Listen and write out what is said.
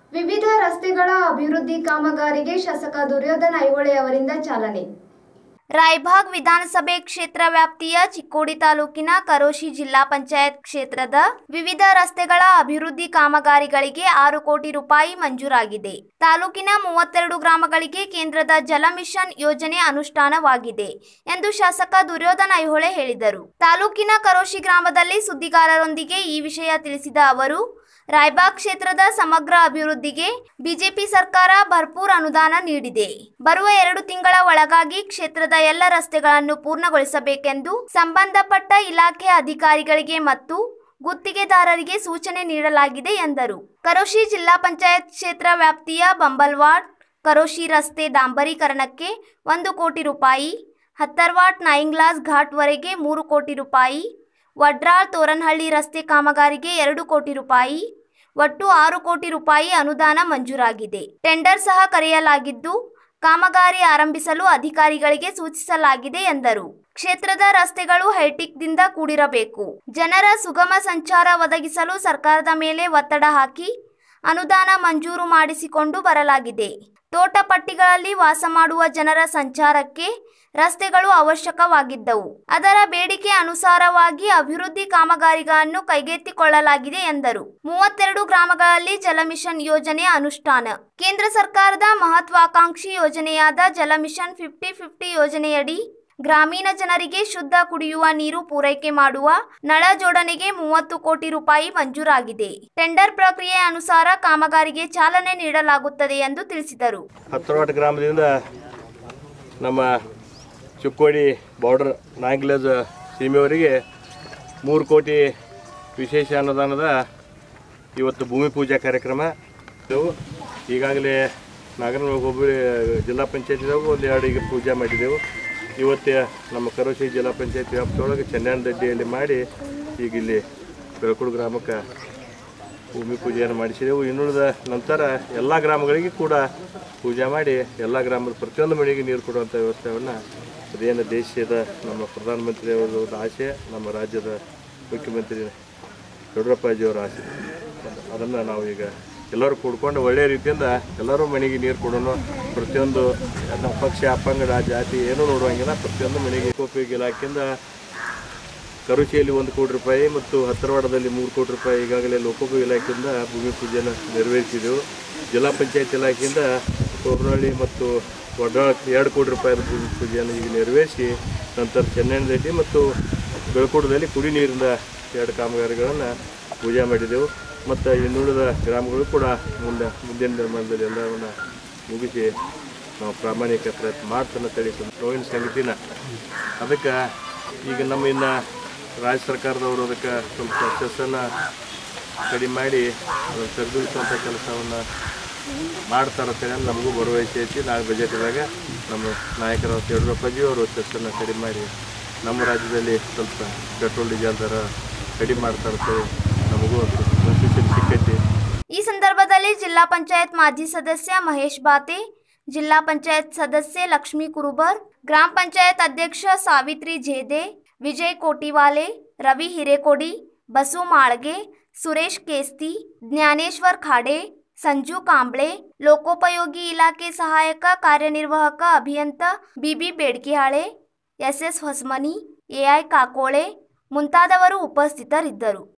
ವಿವಿಧ ರಸ್ತೆಗಳ ಅಭಿವೃದ್ಧಿ ಕಾಮಗಾರಿಗೆ ಶಾಸಕ ದುರ್ಯೋಧನ ಐಹೊಳೆ ಅವರಿಂದ ಚಾಲನೆ ರಾಯಭಾಗ್ ವಿಧಾನಸಭೆ ಕ್ಷೇತ್ರ ವ್ಯಾಪ್ತಿಯ ಚಿಕ್ಕೋಡಿ ತಾಲೂಕಿನ ಕರೋಶಿ ಜಿಲ್ಲಾ ಪಂಚಾಯತ್ ಕ್ಷೇತ್ರದ ವಿವಿಧ ರಸ್ತೆಗಳ ಅಭಿವೃದ್ಧಿ ಕಾಮಗಾರಿಗಳಿಗೆ ಆರು ಕೋಟಿ ರೂಪಾಯಿ ಮಂಜೂರಾಗಿದೆ ತಾಲೂಕಿನ ಮೂವತ್ತೆರಡು ಗ್ರಾಮಗಳಿಗೆ ಕೇಂದ್ರದ ಜಲ ಮಿಷನ್ ಯೋಜನೆ ಅನುಷ್ಠಾನವಾಗಿದೆ ಎಂದು ಶಾಸಕ ದುರ್ಯೋಧನ ಐಹೊಳೆ ಹೇಳಿದರು ತಾಲೂಕಿನ ಕರೋಶಿ ಗ್ರಾಮದಲ್ಲಿ ಸುದ್ದಿಗಾರರೊಂದಿಗೆ ಈ ವಿಷಯ ತಿಳಿಸಿದ ಅವರು ರಾಯಬಾಗ್ ಕ್ಷೇತ್ರದ ಸಮಗ್ರ ಅಭಿವೃದ್ಧಿಗೆ ಬಿಜೆಪಿ ಸರ್ಕಾರ ಭರ್ಪೂರ್ ಅನುದಾನ ನೀಡಿದೆ ಬರುವ ಎರಡು ತಿಂಗಳ ಒಳಗಾಗಿ ಕ್ಷೇತ್ರದ ಎಲ್ಲ ರಸ್ತೆಗಳನ್ನು ಪೂರ್ಣಗೊಳಿಸಬೇಕೆಂದು ಸಂಬಂಧಪಟ್ಟ ಇಲಾಖೆ ಅಧಿಕಾರಿಗಳಿಗೆ ಮತ್ತು ಗುತ್ತಿಗೆದಾರರಿಗೆ ಸೂಚನೆ ನೀಡಲಾಗಿದೆ ಎಂದರು ಕರೋಶಿ ಜಿಲ್ಲಾ ಪಂಚಾಯತ್ ಕ್ಷೇತ್ರ ವ್ಯಾಪ್ತಿಯ ಬಂಬಲ್ವಾಡ್ ಕರೋಶಿ ರಸ್ತೆ ಡಾಂಬರೀಕರಣಕ್ಕೆ ಒಂದು ಕೋಟಿ ರೂಪಾಯಿ ಹತ್ತರ್ವಾಟ್ ನಾಯಿಂಗ್ಲಾಸ್ ಘಾಟ್ವರೆಗೆ ಮೂರು ಕೋಟಿ ರೂಪಾಯಿ ವಡ್ರಾಳ್ ತೋರನಹಳ್ಳಿ ರಸ್ತೆ ಕಾಮಗಾರಿಗೆ ಎರಡು ಕೋಟಿ ರೂಪಾಯಿ ಒಟ್ಟು ಆರು ಕೋಟಿ ರೂಪಾಯಿ ಅನುದಾನ ಮಂಜೂರಾಗಿದೆ ಟೆಂಡರ್ ಸಹ ಕರೆಯಲಾಗಿದ್ದು ಕಾಮಗಾರಿ ಆರಂಭಿಸಲು ಅಧಿಕಾರಿಗಳಿಗೆ ಸೂಚಿಸಲಾಗಿದೆ ಎಂದರು ಕ್ಷೇತ್ರದ ರಸ್ತೆಗಳು ಹೈಟಿಕ್ದಿಂದ ಕೂಡಿರಬೇಕು ಜನರ ಸುಗಮ ಸಂಚಾರ ಒದಗಿಸಲು ಸರ್ಕಾರದ ಮೇಲೆ ಒತ್ತಡ ಹಾಕಿ ಅನುದಾನ ಮಂಜೂರು ಮಾಡಿಸಿಕೊಂಡು ಬರಲಾಗಿದೆ ತೋಟಪಟ್ಟಿಗಳಲ್ಲಿ ವಾಸ ಮಾಡುವ ಜನರ ಸಂಚಾರಕ್ಕೆ ರಸ್ತೆಗಳು ಅವಶ್ಯಕವಾಗಿದ್ದವು ಅದರ ಬೇಡಿಕೆ ಅನುಸಾರವಾಗಿ ಅಭಿವೃದ್ಧಿ ಕಾಮಗಾರಿಗಳನ್ನು ಕೈಗೆತ್ತಿಕೊಳ್ಳಲಾಗಿದೆ ಎಂದರು ಮೂವತ್ತೆರಡು ಗ್ರಾಮಗಳಲ್ಲಿ ಜಲಮಿಷನ್ ಯೋಜನೆ ಅನುಷ್ಠಾನ ಕೇಂದ್ರ ಸರ್ಕಾರದ ಮಹತ್ವಾಕಾಂಕ್ಷಿ ಯೋಜನೆಯಾದ ಜಲಮಿಷನ್ ಫಿಫ್ಟಿ ಫಿಫ್ಟಿ ಯೋಜನೆಯಡಿ ಗ್ರಾಮೀಣ ಜನರಿಗೆ ಶುದ್ಧ ಕುಡಿಯುವ ನೀರು ಪೂರೈಕೆ ಮಾಡುವ ನಳ ಜೋಡಣೆಗೆ ಮೂವತ್ತು ಕೋಟಿ ರೂಪಾಯಿ ಮಂಜೂರಾಗಿದೆ ಟೆಂಡರ್ ಪ್ರಕ್ರಿಯೆ ಅನುಸಾರ ಕಾಮಗಾರಿಗೆ ಚಾಲನೆ ನೀಡಲಾಗುತ್ತದೆ ಎಂದು ತಿಳಿಸಿದರು ಹತ್ತರವಾಟ ಗ್ರಾಮದಿಂದ ನಮ್ಮ ಚಿಕ್ಕೋಡಿ ಬಾರ್ಡರ್ ನಾಂಗ್ಲೇಜ್ ಸೀಮೆಯವರಿಗೆ ಮೂರು ಕೋಟಿ ವಿಶೇಷ ಅನುದಾನದ ಇವತ್ತು ಭೂಮಿ ಪೂಜಾ ಕಾರ್ಯಕ್ರಮ ಇದು ಈಗಾಗಲೇ ನಾಗರ ಹೋಬಳಿ ಜಿಲ್ಲಾ ಪಂಚಾಯತಿದಾಗ ಒಂದು ಎರಡು ಈಗ ಪೂಜೆ ಮಾಡಿದೆವು ಇವತ್ತೇ ನಮ್ಮ ಕರೋಶಿ ಜಿಲ್ಲಾ ಪಂಚಾಯತಿ ವ್ಯಾಪ್ತಿಯೊಳಗೆ ಚನ್ನಣ್ಣದಡ್ಡಿಯಲ್ಲಿ ಮಾಡಿ ಈಗ ಇಲ್ಲಿ ಬೆಳಕುಡು ಗ್ರಾಮಕ್ಕೆ ಭೂಮಿ ಪೂಜೆಯನ್ನು ಮಾಡಿಸಿದೆವು ಇನ್ನುಳಿದ ನಂತರ ಎಲ್ಲ ಗ್ರಾಮಗಳಿಗೆ ಕೂಡ ಪೂಜೆ ಮಾಡಿ ಎಲ್ಲ ಗ್ರಾಮದ ಪ್ರತಿಯೊಂದು ಮನೆಗೆ ನೀರು ಕೊಡುವಂಥ ವ್ಯವಸ್ಥೆಯನ್ನು ಅದೇನು ದೇಶದ ನಮ್ಮ ಪ್ರಧಾನಮಂತ್ರಿ ಅವರ ಒಂದು ಆಸೆ ನಮ್ಮ ರಾಜ್ಯದ ಮುಖ್ಯಮಂತ್ರಿ ಯಡಿಯೂರಪ್ಪಾಜಿಯವರ ಆಸೆ ಅದನ್ನು ನಾವು ಈಗ ಎಲ್ಲರೂ ಕೂಡ್ಕೊಂಡು ಒಳ್ಳೆಯ ರೀತಿಯಿಂದ ಎಲ್ಲರೂ ಮನೆಗೆ ನೀರು ಕೊಡೋಣ ಪ್ರತಿಯೊಂದು ನಮ್ಮ ಪಕ್ಷ ಅಪಂಗಡ ಜಾತಿ ಏನೂ ನೋಡುವಂಗಿಲ್ಲ ಪ್ರತಿಯೊಂದು ಮನೆಗೆ ಉಪಯೋಗ ಇಲಾಖೆಯಿಂದ ಕರುಚಿಯಲ್ಲಿ ಒಂದು ಕೋಟಿ ರೂಪಾಯಿ ಮತ್ತು ಹತ್ತರವಾಡದಲ್ಲಿ ಮೂರು ಕೋಟಿ ರೂಪಾಯಿ ಈಗಾಗಲೇ ಲೋಕೋಪಯೋಗಿ ಇಲಾಖೆಯಿಂದ ಭೂಮಿ ಪೂಜೆಯನ್ನು ನೆರವೇರಿಸಿದೆವು ಜಿಲ್ಲಾ ಪಂಚಾಯತ್ ಇಲಾಖೆಯಿಂದ ತೋರನಹಳ್ಳಿ ಮತ್ತು ಒಡ್ರಾಳಕ್ಕೆ ಎರಡು ಕೋಟಿ ರೂಪಾಯಿದ ಭೂಮಿ ಪೂಜೆಯನ್ನು ಈಗ ನೆರವೇರಿಸಿ ನಂತರ ಚೆನ್ನೈನದಡ್ಡಿ ಮತ್ತು ಬೆಳಕೂಡದಲ್ಲಿ ಕುಡಿ ನೀರಿನ ಎರಡು ಕಾಮಗಾರಿಗಳನ್ನು ಪೂಜೆ ಮಾಡಿದೆವು ಮತ್ತು ಇನ್ನುಳಿದ ಗ್ರಾಮಗಳು ಕೂಡ ಮುಂದೆ ಮುಂದಿನ ನಿರ್ಮಾಣದಲ್ಲಿ ಎಲ್ಲವನ್ನು ಮುಗಿಸಿ ನಾವು ಪ್ರಾಮಾಣಿಕ ಪ್ರಯತ್ನ ಮಾಡ್ತಾನೆ ತಳಿ ನೋವಿನ ಸಂಗತಿನ ಅದಕ್ಕೆ ಈಗ ನಮ್ಮ ಇನ್ನು ರಾಜ್ಯ ಸರ್ಕಾರದವರು ಅದಕ್ಕೆ ಸ್ವಲ್ಪ ಸೆಸ್ಸನ್ನು ಕಡಿಮೆ ಮಾಡಿ ಅದನ್ನು ಸರಿದೂಗಿಸುವಂಥ ಕೆಲಸವನ್ನು ಮಾಡ್ತಾರಂತೇಳಿ ನಮಗೂ ಭರವಸೆ ಐತಿ ನಾಳೆ ಬಜೆಟ್ದಾಗ ನಮ್ಮ ನಾಯಕರ ಯಡಿಯೂರಪ್ಪಾಜಿ ಅವರು ಸೆಸ್ಸನ್ನು ಕಡಿಮೆ ಮಾಡಿ ನಮ್ಮ ರಾಜ್ಯದಲ್ಲಿ ಸ್ವಲ್ಪ ಪೆಟ್ರೋಲ್ ಡೀಸೆಲ್ ದರ ಕಡಿಮೆ ಮಾಡ್ತಾರಂತೇಳಿ ನಮಗೂ ಒಂದು ಮುನ್ಸೂಚನೆ ಸಿಕ್ಕೈತಿ ಈ ಸಂದರ್ಭದಲ್ಲಿ ಜಿಲ್ಲಾ ಪಂಚಾಯತ್ ಮಾಜಿ ಸದಸ್ಯ ಮಹೇಶ್ ಬಾತೆ ಜಿಲ್ಲಾ ಪಂಚಾಯತ್ ಸದಸ್ಯೆ ಲಕ್ಷ್ಮೀ ಕುರುಬರ್ ಗ್ರಾಮ ಪಂಚಾಯತ್ ಅಧ್ಯಕ್ಷ ಸಾವಿತ್ರಿ ಜೇದೆ ವಿಜಯ್ ಕೋಟಿವಾಲೆ ರವಿ ಹಿರೇಕೊಡಿ ಬಸು ಮಾಳ್ಗೆ ಸುರೇಶ್ ಕೇಸ್ತಿ ಜ್ಞಾನೇಶ್ವರ್ ಖಾಡೆ ಸಂಜು ಕಾಂಬ್ಳೆ ಲೋಕೋಪಯೋಗಿ ಇಲಾಖೆ ಸಹಾಯಕ ಕಾರ್ಯನಿರ್ವಾಹಕ ಅಭಿಯಂತ B B Bedkihale S S Hosamani A I Kakole ಮುಂತಾದವರು ಉಪಸ್ಥಿತರಿದ್ದರು